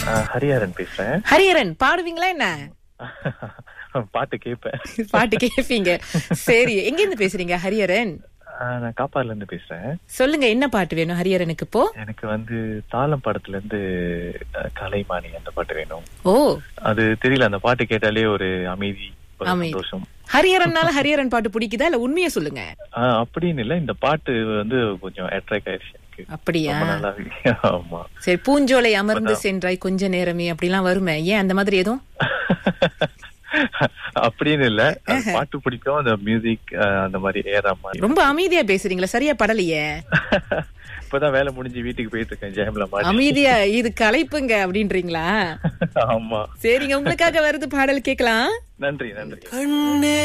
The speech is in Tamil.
ஆஹ் ஹரிஹரன் பேசுறேன் ஹரியரன் பாடுவீங்களா என்ன பாட்டு கேட்பேன் பாட்டு கேட்பீங்க சரி எங்க இருந்து பேசுறீங்க ஹரியரன் ஆஹ் நான் காப்பாடுல இருந்து பேசுறேன் சொல்லுங்க என்ன பாட்டு வேணும் ஹரியரனுக்கு இப்போ எனக்கு வந்து தாளம் படத்துல இருந்து அஹ், கலைமானி அந்த பாட்டு வேணும் ஓ அது தெரியல அந்த பாட்டு கேட்டாலே ஒரு அமைதி ஒரு அமைதி. சந்தோஷம் ஹரியரன்னால ஹரியரன் பாட்டு பிடிக்குதா இல்ல உண்மையை சொல்லுங்க ஆஹ் அப்படின்னு இல்ல இந்த பாட்டு வந்து கொஞ்சம் அட்ராக்ட் ஆயிடுச்சு எனக்கு அப்படியா ரொம்ப நல்லா இருக்கு ஆமா சரி பூஞ்சோலை அமர்ந்து சென்றாய் கொஞ்ச நேரமே அப்படிலாம் வருமே ஏன் அந்த மாதிரி எதுவும் அப்படின்னு இல்ல அது பாட்டு பிடிக்கும் அந்த மியூசிக் அந்த மாதிரி ஏற மாதிரி ரொம்ப அமைதியா பேசுறீங்களா சரியா படலையே இப்பதான் வேலை முடிஞ்சு வீட்டுக்கு போயிட்டு இருக்கேன் ஜெயம்ல மாதிரி அமைதியா இது கலைப்புங்க அப்படின்றீங்களா ஆமா சரிங்க உங்களுக்காக வருது பாடல் கேட்கலாம் நன்றி நன்றி